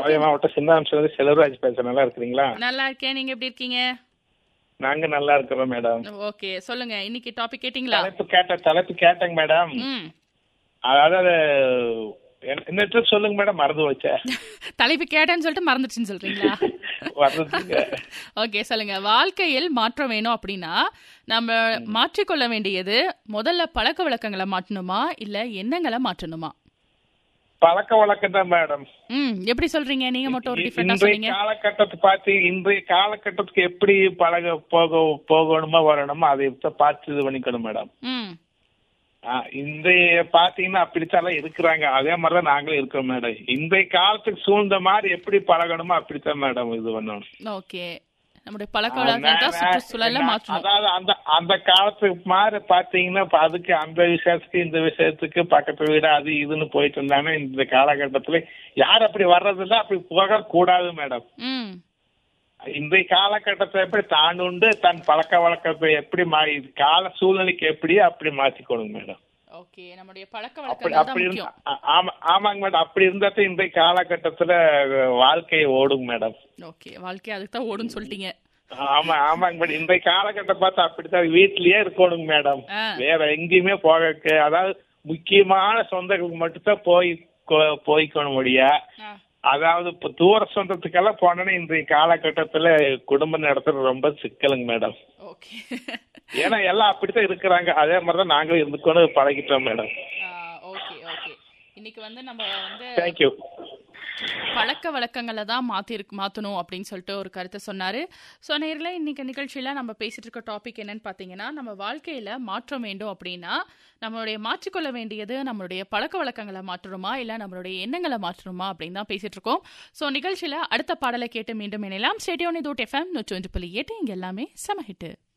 கோவை மாவட்டம் சின்னாம்சம் செல்வராஜ் பேசுறேன் நல்லா இருக்கிறீங்களா நல்லா இருக்கேன் நீங்க எப்படி இருக்கீங்க நாங்க நல்லா இருக்கிறோம் மேடம் ஓகே சொல்லுங்க இன்னைக்கு டாபிக் கேட்டிங்களா தலைப்பு கேட்ட தலைப்பு கேட்டேங்க மேடம் ம் அதாவது என்ன- என்ன சொல்லுங்க மேடம் மறந்து வச்சேன் தலைப்பு கேட்டேன்னு சொல்லிட்டு மறந்துடுச்சுன்னு சொல்றீங்களா மறந்துட்டீங்க ஓகே சொல்லுங்க வாழ்க்கையில் மாற்றம் வேணும் அப்படின்னா நம்ம மாற்றிக்கொள்ள வேண்டியது முதல்ல பழக்க வழக்கங்களை மாற்றணுமா இல்ல எண்ணங்களை மாற்றணுமா பழக்க வழக்கம் தான் மேடம் ம் எப்படி சொல்றீங்க நீங்க மட்டும் ஒரு டிஃபரெண்டா இன்றைய சொன்னீங்க காலகட்டத்தை பார்த்து இன்றைய காலகட்டத்துக்கு எப்படி பழக போக போகணுமோ வரணுமோ அதை பார்த்து இது பண்ணிக்கணும் மேடம் ம் ஆஹ் இன்றைய பாத்தீங்கன்னா அப்படித்தான் இருக்கிறாங்க அதே மாதிரிதான் நாங்களும் இருக்கோம் மேடம் இன்றைய காலத்துக்கு சூழ்ந்த மாதிரி எப்படி பழகணுமோ அப்படித்தான் மேடம் இது பண்ணணும் ஓகே நம்முடைய பழக்க வழக்கங்கள் தான் சுற்றுச்சூழல்ல நான் மாற்றணும் அதாவது அந்த அந்த காலத்துக்கு மாதிரி பாத்தீங்கன்னா இப்ப அதுக்கு அந்த விஷயத்துக்கு இந்த விஷயத்துக்கு பக்கத்து வீடு அது இதுன்னு போயிட்டு இருந்தாங்க இந்த காலகட்டத்துல யார் அப்படி வர்றதில்ல அப்படி போக கூடாது மேடம் ம் இன்றைய காலகட்டத்தை எப்படி தான் உண்டு தன் பழக்க வழக்கத்தை எப்படி மா இது கால சூழ்நிலைக்கு எப்படி அப்படி மாத்திக்கணும் மேடம் ஓகே நம்முடைய பழக்க அப்படி வழக்கங்கள் தான் அப்படி இருந்தா முக்கியம் ஆ- ஆமா ஆமாங்க மேடம் அப்படி இருந்தா தான் இன்றைய காலகட்டத்துல வாழ்க்கை ஓடும் மேடம் ஓகே வாழ்க்கை அதுக்கு தான் ஓடுன்னு சொல்லிட்டீங்க ஆமா ஆமாங்க மேடம் இன்றைய காலகட்டம் பார்த்தா அப்படித்தான் வீட்லயே இருக்கணும் மேடம் ஆ. வேற எங்கேயுமே போக அதாவது முக்கியமான சொந்தங்களுக்கு மட்டும்தான் போய் கொ- போய்க்கணும் முடியா ஆ, அதாவது இப்ப தூர சொந்தத்துக்கெல்லாம் போனோன்னா இன்றைய காலகட்டத்துல குடும்பம் நடத்துறது ரொம்ப சிக்கலுங்க மேடம் ஓகே ஏன்னா எல்லாம் அப்படித்தான் இருக்கிறாங்க அதே மாதிரிதான் நாங்களும் இருந்துக்கணும் பழகிட்டோம் மேடம் ஆ, ஓகே ஓகே இன்னைக்கு வந்து நம்ம வந்து தேங்க்யூ பழக்க வழக்கங்களை தான் மாத்தி மாற்றணும் அப்படின்னு சொல்லிட்டு ஒரு கருத்தை சொன்னாரு ஸோ நேரில் இன்னைக்கு நிகழ்ச்சியில நம்ம பேசிட்டு இருக்க டாபிக் என்னன்னு பார்த்தீங்கன்னா நம்ம வாழ்க்கையில மாற்றம் வேண்டும் அப்படின்னா நம்மளுடைய மாற்றிக்கொள்ள வேண்டியது நம்மளுடைய பழக்க வழக்கங்களை மாற்றணுமா இல்லை நம்மளுடைய எண்ணங்களை மாற்றணுமா அப்படின்னு தான் பேசிட்டு இருக்கோம் ஸோ நிகழ்ச்சியில அடுத்த பாடலை கேட்டு மீண்டும் இணையலாம் ஸ்டேடியோன் இது எஃப்எம் நூற்றி ஒன்று புள்ளி எட்டு இங்க எல்லாமே செம ஹிட்டு